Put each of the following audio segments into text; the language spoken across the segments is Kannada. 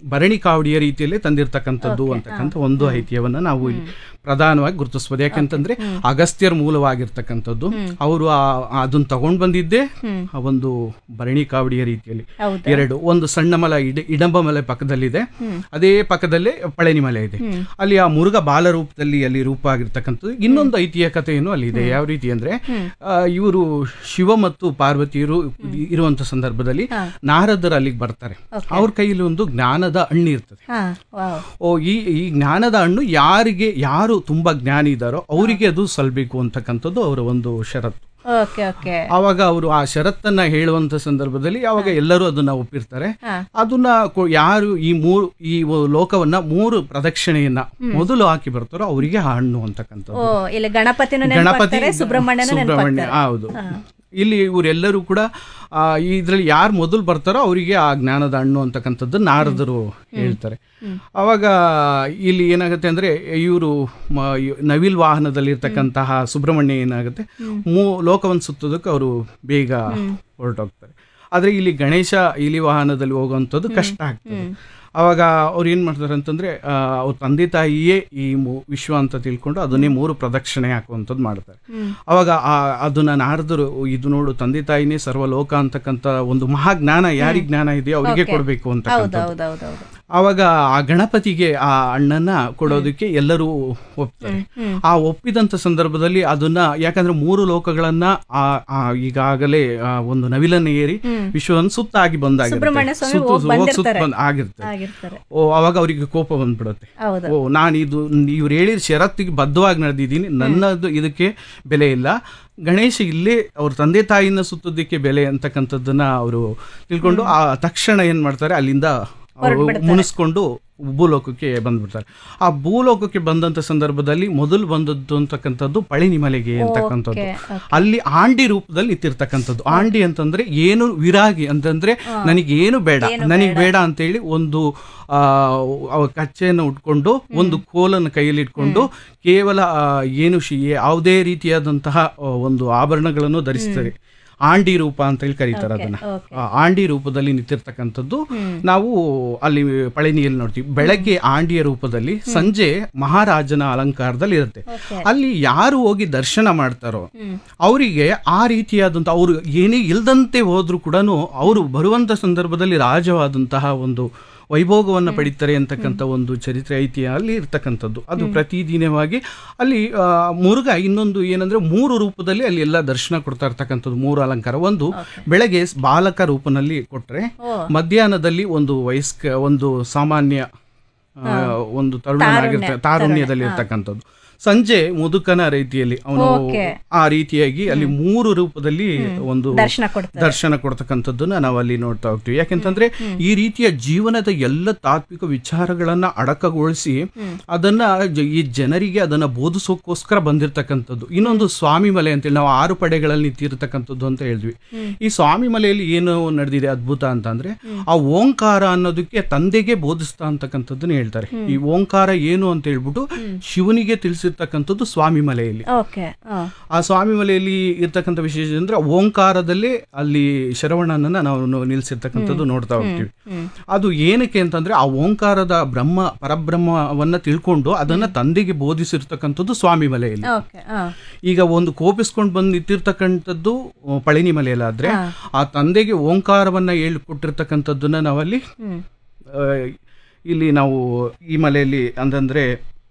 ಭರಣಿ ಕಾವಡಿಯ ರೀತಿಯಲ್ಲಿ ತಂದಿರ್ತಕ್ಕಂಥದ್ದು ಅಂತಕ್ಕಂಥ ಒಂದು ಐತಿಹ್ಯವನ್ನ ನಾವು ಇಲ್ಲಿ ಪ್ರಧಾನವಾಗಿ ಗುರುತಿಸ್ಬೋದು ಯಾಕೆಂತಂದ್ರೆ ಅಗಸ್ತ್ಯರ ಮೂಲವಾಗಿರ್ತಕ್ಕಂಥದ್ದು ಅವರು ಅದನ್ನ ತಗೊಂಡ್ ಬಂದಿದ್ದೇ ಆ ಒಂದು ಭರಣಿ ಕಾವಡಿಯ ರೀತಿಯಲ್ಲಿ ಹೌದಾ? ಎರಡು ಒಂದು ಸಣ್ಣ ಮಲ ಇಡ ಇಡಂಬ ಮಲೆ ಪಕ್ಕದಲ್ಲಿದೆ ಅದೇ ಪಕ್ಕದಲ್ಲೇ ಪಳನಿ ಮಲೆ ಇದೆ ಅಲ್ಲಿ ಆ ಮುರುಘ ಬಾಲ ರೂಪದಲ್ಲಿ ಅಲ್ಲಿ ರೂಪ ಆಗಿರ್ತಕ್ಕಂಥದ್ದು ಇನ್ನೊಂದು ಐತಿಹಾಸಿಕತೆಯನ್ನು ಅಲ್ಲಿ ಇದೆ ಯಾವ ರೀತಿ ಅಂದ್ರೆ ಇವರು ಶಿವ ಮತ್ತು ಪಾರ್ವತಿಯರು ಇರುವಂತ ಸಂದರ್ಭದಲ್ಲಿ ನಾರದರು ಅಲ್ಲಿಗೆ ಬರ್ತಾರೆ ಅವ್ರ ಕೈಯಲ್ಲಿ ಒಂದು ಜ್ಞಾನದ ಹಣ್ಣು ಇರ್ತದೆ ಹಾ ವಾವ್ ಓ ಈ ಈ ಜ್ಞಾನದ ಹಣ್ಣು ಯಾರಿಗೆ ಯಾರು ತುಂಬಾ ಜ್ಞಾನಿ ಇದ್ದಾರೋ ಅವರಿಗೆ ಅದು ಸಲ್ಬೇಕು ಅಂತಕ್ಕಂಥದ್ದು ಅವರ ಒಂದು ಷರತ್ತು ಓಕೆ ಓಕೆ ಆವಾಗ ಅವರು ಆ ಷರತ್ತನ್ನ ಹೇಳುವಂತ ಸಂದರ್ಭದಲ್ಲಿ ಅವಾಗ ಎಲ್ಲರೂ ಅದನ್ನ ಒಪ್ಪಿರ್ತಾರೆ ಹಾ. ಅದನ್ನ ಕೊ- ಯಾರು ಈ ಮೂರು ಈ ಒ- ಲೋಕವನ್ನ ಮೂರು ಪ್ರದಕ್ಷಿಣೆಯನ್ನ ಮೊದಲು ಹಾಕಿ ಬರ್ತಾರೋ ಅವರಿಗೆ ಆ ಹಣ್ಣು ಅಂತಕ್ಕಂಥದ್ದು ಓ ಇಲ್ಲಿ ಗಣಪತಿನ ಗಣಪತಿ ಸುಬ್ರಹ್ಮಣ್ಯನ ಸುಬ್ರಹ್ಮಣ್ಯ ಹೌದು ಇಲ್ಲಿ ಇವರೆಲ್ಲರೂ ಕೂಡ ಆ, ಇದ್ರಲ್ಲಿ ಯಾರು ಮೊದಲು ಬರ್ತಾರೋ ಅವರಿಗೆ ಆ ಜ್ಞಾನದ ಹಣ್ಣು ಅಂತಕ್ಕಂಥದ್ದು ನಾರದರು ಹೇಳ್ತಾರೆ ಅವಾಗ ಇಲ್ಲಿ ಏನಾಗುತ್ತೆ ಅಂದ್ರೆ ಇವರು ನವಿಲ್ ವಾಹನದಲ್ಲಿ ಇರ್ತಕ್ಕಂತಹ ಸುಬ್ರಹ್ಮಣ್ಯ ಏನಾಗುತ್ತೆ ಮೂ ಲೋಕವನ್ನು ಸುತ್ತೋದಕ್ಕೆ ಅವರು ಬೇಗ ಹೊರಟೋಗ್ತಾರೆ ಆದ್ರೆ ಇಲ್ಲಿ ಗಣೇಶ ಇಲಿ ವಾಹನದಲ್ಲಿ ಹೋಗುವಂಥದ್ದು ಕಷ್ಟ ಆಗ್ತದೆ ಅವಾಗ ಅವ್ರು ಏನ್ ಮಾಡ್ತಾರೆ ಅಂತಂದ್ರೆ ಆ, ಅವ್ರ ತಂದೆ ತಾಯಿಯೇ ಈ ಮು- ವಿಶ್ವ ಅಂತ ತಿಳ್ಕೊಂಡು ಅದನ್ನೇ ಮೂರು ಪ್ರದಕ್ಷಿಣೆ ಹಾಕುವಂಥದ್ದು ಮಾಡ್ತಾರೆ ಅವಾಗ ಆ ಅದನ್ನ ನಾರದರು ಇದು ನೋಡು ತಂದೆ ತಾಯಿನೇ ಸರ್ವಲೋಕ ಅಂತಕ್ಕಂಥ ಒಂದು ಮಹಾಜ್ಞಾನ ಯಾರಿಗೆ ಜ್ಞಾನ ಇದೆಯೋ ಅವರಿಗೆ ಕೊಡಬೇಕು ಹೌದು ಅಂತಕ್ಕಂಥದ್ದು ಹೌದು ಹೌದು ಹೌದು ಅವಾಗ ಆ ಗಣಪತಿಗೆ ಆ ಹಣ್ಣನ್ನ ಕೊಡೋದಕ್ಕೆ ಎಲ್ಲರೂ ಒಪ್ತಾರೆ ಆ ಒಪ್ಪಿದಂತ ಸಂದರ್ಭದಲ್ಲಿ ಅದನ್ನ ಯಾಕಂದ್ರೆ ಮೂರು ಲೋಕಗಳನ್ನ ಆ ಆ ಈಗಾಗಲೇ ಆ ಒಂದು ನವಿಲನ್ನ ಏರಿ ವಿಶ್ವವನ್ನು ಸುತ್ತಾಗಿ ಬಂದಾಗಿರುತ್ತೆ ಸುಬ್ರಹ್ಮಣ್ಯ ಸ್ವಾಮಿ ಸುತ್ತು- ಹೋಗ್ ಹೋಗ್ ಸುತ್ತ ಬಂದಿರ್ತಾರೆ. ಬಂದ್ ಆಗಿರ್ತದೆ ಆಗಿರ್ತಾರೆ ಓ ಅವಾಗ ಅವರಿಗೆ ಕೋಪ ಬಂದ್ಬಿಡುತ್ತೆ ಹೌದು ಓ ನಾನು ಇದು ಇವ್ರು ಹೇಳಿದ ಷರತ್ತಿಗೆ ಬದ್ಧವಾಗಿ ನಡೆದಿದ್ದೀನಿ ನನ್ನದು ಇದಕ್ಕೆ ಬೆಲೆ ಇಲ್ಲ ಗಣೇಶ ಇಲ್ಲೇ ಅವ್ರ ತಂದೆ ತಾಯಿನ ಸುತ್ತೋದಕ್ಕೆ ಬೆಲೆ ಅಂತಕ್ಕಂಥದ್ದನ್ನ ಅವರು ತಿಳ್ಕೊಂಡು ಆ ತಕ್ಷಣ ಏನ್ ಮಾಡ್ತಾರೆ ಅಲ್ಲಿಂದ ಅವರು ಮುನಿಸ್ಕೊಂಡು ಭೂಲೋಕಕ್ಕೆ ಬಂದ್ಬಿಡ್ತಾರೆ ಆ ಭೂಲೋಕಕ್ಕೆ ಬಂದಂತ ಸಂದರ್ಭದಲ್ಲಿ ಮೊದಲು ಬಂದದ್ದು ಅಂತಕ್ಕಂಥದ್ದು ಪಳಿನಿ ಮಲೆಗೆ ಅಂತಕ್ಕಂಥದ್ದು Okay, ಅಲ್ಲಿ ಆಂಡಿ ರೂಪದಲ್ಲಿ ನಿಂತಿರ್ತಕ್ಕಂಥದ್ದು ಆಂಡಿ ಅಂತಂದ್ರೆ ಏನು ವಿರಾಗಿ ಅಂತಂದ್ರೆ ನನಗೆ ಏನು ಬೇಡ ನನಗೆ ಬೇಡ ಅಂತೇಳಿ ಒಂದು ಆ ಅವ ಕಚ್ಚೆಯನ್ನು ಉಟ್ಕೊಂಡು ಒಂದು ಕೋಲನ್ನು ಕೈಯಲ್ಲಿ ಇಟ್ಕೊಂಡು ಕೇವಲ ಆ, ಏನು ಶಿ ಯಾವುದೇ ರೀತಿಯಾದಂತಹ ಆ, ಒಂದು ಆಭರಣಗಳನ್ನು ಧರಿಸ್ತಾರೆ ಆಂಡಿ ರೂಪ ಅಂತ ಹೇಳಿ ಕರೀತಾರೆ ಅದನ್ನ okay. ಆ ಆಂಡಿ ರೂಪದಲ್ಲಿ ನಿಂತಿರ್ತಕ್ಕಂಥದ್ದು ನಾವು ಅಲ್ಲಿ ಪಳನಿಯಲ್ಲಿ ನೋಡ್ತೀವಿ ಬೆಳಗ್ಗೆ ಆಂಡಿಯ ರೂಪದಲ್ಲಿ ಸಂಜೆ ಮಹಾರಾಜನ ಅಲಂಕಾರದಲ್ಲಿ ಇರುತ್ತೆ Okay. ಅಲ್ಲಿ ಯಾರು ಹೋಗಿ ದರ್ಶನ ಮಾಡ್ತಾರೋ ಅವರಿಗೆ ಆ ರೀತಿಯಾದಂಥ ಅವರು ಏನೇ ಇಲ್ದಂತೆ ಹೋದ್ರು ಕೂಡ ಅವರು ಬರುವಂತ ಸಂದರ್ಭದಲ್ಲಿ ರಾಜವಾದಂತಹ ಒಂದು ವೈಭೋಗವನ್ನು ಪಡಿತಾರೆ ಅಂತಕ್ಕಂಥ ಒಂದು ಚರಿತ್ರೆ ಐತಿಹ್ಯ ಅಲ್ಲಿ ಇರ್ತಕ್ಕಂಥದ್ದು ಅದು ಪ್ರತಿದಿನವಾಗಿ ಅಲ್ಲಿ ಆ, ಮುರುಘ ಇನ್ನೊಂದು ಏನಂದ್ರೆ ಮೂರು ರೂಪದಲ್ಲಿ ಅಲ್ಲಿ ಎಲ್ಲ ದರ್ಶನ ಕೊಡ್ತಾ ಇರ್ತಕ್ಕಂಥದ್ದು ಮೂರು ಅಲಂಕಾರ ಒಂದು ಬೆಳಗ್ಗೆ ಬಾಲಕ ರೂಪನಲ್ಲಿ ಕೊಟ್ರೆ ಓ. ಮಧ್ಯಾಹ್ನದಲ್ಲಿ ಒಂದು ವಯಸ್ಕ ಒಂದು ಸಾಮಾನ್ಯ ಆ, ಒಂದು ತರುಣನಾಗಿರ್ತ ತಾರುಣ್ಯದಲ್ಲಿ ಇರ್ತಕ್ಕಂಥದ್ದು ಸಂಜೆ ಮುದುಕನ ರೀತಿಯಲ್ಲಿ ಅವನು Okay. ಆ ರೀತಿಯಾಗಿ ಅಲ್ಲಿ ಮೂರು ರೂಪದಲ್ಲಿ ಒಂದು ದರ್ಶನ ಕೊಡ್ತಾರೆ ದರ್ಶನ ಕೊಡ್ತಕ್ಕಂಥದ್ದನ್ನ ನಾವು ಅಲ್ಲಿ ನೋಡ್ತಾ ಹೋಗ್ತೀವಿ ಯಾಕೆಂತಂದ್ರೆ ಈ ರೀತಿಯ ಜೀವನದ ಎಲ್ಲ ತಾತ್ವಿಕ ವಿಚಾರಗಳನ್ನ ಅಡಕಗೊಳಿಸಿ ಅದನ್ನ ಜ- ಈ ಜನರಿಗೆ ಅದನ್ನ ಬೋಧಿಸೋಕ್ಕೋಸ್ಕರ ಬಂದಿರತಕ್ಕಂಥದ್ದು ಇನ್ನೊಂದು ಸ್ವಾಮಿ ಮಲೆ ಅಂತೇಳಿ ನಾವು ಆರು ಪಡೆಗಳಲ್ಲಿ ನಿಂತಿರ್ತಕ್ಕಂಥದ್ದು ಅಂತ ಹೇಳಿದ್ವಿ ಈ ಸ್ವಾಮಿ ಮಲೆಯಲ್ಲಿ ಏನು ನಡೆದಿದೆ ಅದ್ಭುತ ಅಂತಂದ್ರೆ ಆ ಓಂಕಾರ ಅನ್ನೋದಕ್ಕೆ ತಂದೆಗೆ ಬೋಧಿಸ್ತಾ ಅಂತಕ್ಕಂಥದ್ದನ್ನ ಹೇಳ್ತಾರೆ ಈ ಓಂಕಾರ ಏನು ಅಂತ ಹೇಳ್ಬಿಟ್ಟು ಶಿವನಿಗೆ ತಿಳಿಸಿರ್ತಕ್ಕಂಥದ್ದು ಸ್ವಾಮಿ ಮಲೆಯಲ್ಲಿ ಓಕೆ ಆ ಸ್ವಾಮಿ ಮಲೆಯಲ್ಲಿ ಇರ್ತಕ್ಕಂಥ ವಿಶೇಷ ಅಂದ್ರೆ ಓಂಕಾರದಲ್ಲೇ ಅಲ್ಲಿ ಶರವಣನನ್ನ ನಾವು ನೋ- ನಿಲ್ಸಿರ್ತಕ್ಕಂಥದ್ದು ನೋಡ್ತಾ ಹೋಗ್ತೀವಿ ಅದು ಏನಕ್ಕೆ ಅಂತಂದ್ರೆ ಆ ಓಂಕಾರದ ಬ್ರಹ್ಮ ಪರಬ್ರಹ್ಮವನ್ನ ತಿಳ್ಕೊಂಡು ಅದನ್ನ ತಂದೆಗೆ ಬೋಧಿಸಿರ್ತಕ್ಕಂಥದ್ದು ಸ್ವಾಮಿ ಮಲೆಯಲ್ಲಿ ಓಕೆ ಈಗ ಒಂದು ಕೋಪಿಸ್ಕೊಂಡು ಬಂದು ನಿಂತಿರ್ತಕ್ಕಂಥದ್ದು ಆ, ಪಳನಿ ಮಲೆಯಲ್ಲಾದ್ರೆ ಆ ತಂದೆಗೆ ಓಂಕಾರವನ್ನ ಹೇಳ್ಕೊಟ್ಟಿರ್ತಕ್ಕಂಥದ್ದನ್ನ ನಾವಲ್ಲಿ ಹ್ಮ್ ಆ, ಇಲ್ಲಿ ನಾವು ಈ ಮಲೆಯಲ್ಲಿ ಅಂತಂದ್ರೆ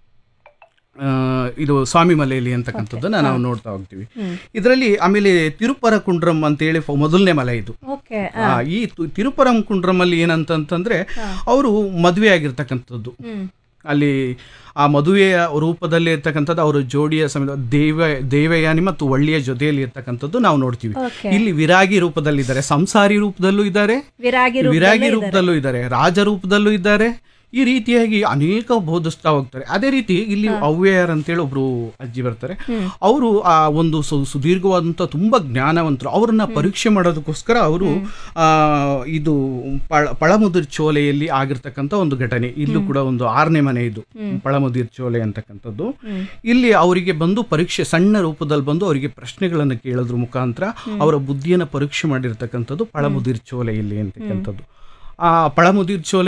ಆ, ಇದು ಸ್ವಾಮಿ ಮಲೆಯಲ್ಲಿ ಅಂತಕ್ಕಂಥದ್ದನ್ನ ನಾವು ನೋಡ್ತಾ ಹೋಗ್ತೀವಿ ಇದರಲ್ಲಿ ಆಮೇಲೆ ತಿರುಪರ ಕುಂಡ್ರಂ ಅಂತೇಳಿ ಫ- ಮೊದಲನೇ ಮಲೆ ಇದು ಓಕೆ ಆ, ಈ ತು- ತಿರುಪರಂ ಕುಂಡ್ರಂ ಅಲ್ಲಿ ಏನಂತಂತಂದ್ರೆ ಅವರು ಮದುವೆ ಆಗಿರ್ತಕ್ಕಂಥದ್ದು ಹ್ಮ್ ಅಲ್ಲಿ ಆ ಮದುವೆಯ ರೂಪದಲ್ಲಿ ಇರ್ತಕ್ಕಂಥದ್ದು ಅವರ ಜೋಡಿಯ ಸಮೇತ ದೇವ ದೇವಯಾನಿ ಮತ್ತು ಒಳ್ಳೆಯ ಜೊತೆಯಲ್ಲಿ ಇರ್ತಕ್ಕಂಥದ್ದು ನಾವು ನೋಡ್ತೀವಿ Okay. ಇಲ್ಲಿ ವಿರಾಗಿ ರೂಪದಲ್ಲಿದ್ದಾರೆ ಸಂಸಾರಿ ರೂಪದಲ್ಲೂ ಇದ್ದಾರೆ ವಿರಾಗಿ ವಿರಾಗಿ ರೂಪದಲ್ಲೂ ಇದ್ದಾರೆ ರಾಜ ರೂಪದಲ್ಲೂ ಇದ್ದಾರೆ ಈ ರೀತಿಯಾಗಿ ಅನೇಕ ಬೋಧಿಸ್ತಾ ಹೋಗ್ತಾರೆ ಅದೇ ರೀತಿ ಇಲ್ಲಿ ಅವ್ಯಯರ್ ಅಂತೇಳಿ ಒಬ್ರು ಅಜ್ಜಿ ಬರ್ತಾರೆ ಅವರು ಆ ಒಂದು ಸು- ಸುದೀರ್ಘವಾದಂತ ತುಂಬಾ ಜ್ಞಾನವಂತರು ಅವರನ್ನ ಪರೀಕ್ಷೆ ಮಾಡೋದಕ್ಕೋಸ್ಕರ ಅವರು ಆ ಇದು ಪಳ ಪಳಮುದಿರ್ ಚೋಲೆಯಲ್ಲಿ ಆಗಿರ್ತಕ್ಕಂಥ ಒಂದು ಘಟನೆ ಇಲ್ಲೂ ಕೂಡ ಒಂದು ಆರನೇ ಮನೆ ಇದು ಪಳಮುದಿರ್ ಚೋಲೆ ಅಂತಕ್ಕಂಥದ್ದು ಇಲ್ಲಿ ಅವರಿಗೆ ಬಂದು ಪರೀಕ್ಷೆ ಸಣ್ಣ ರೂಪದಲ್ಲಿ ಬಂದು ಅವರಿಗೆ ಪ್ರಶ್ನೆಗಳನ್ನು ಕೇಳೋದ್ರ ಮುಖಾಂತರ ಅವರ ಬುದ್ಧಿಯನ್ನು ಪರೀಕ್ಷೆ ಮಾಡಿರ್ತಕ್ಕಂಥದ್ದು ಪಳಮುದಿರ್ ಚೋಲೆ ಇಲ್ಲಿ ಅಂತಕ್ಕಂಥದ್ದು ಆ ಪಳಮುದಿರ್ ಚೋಲೆ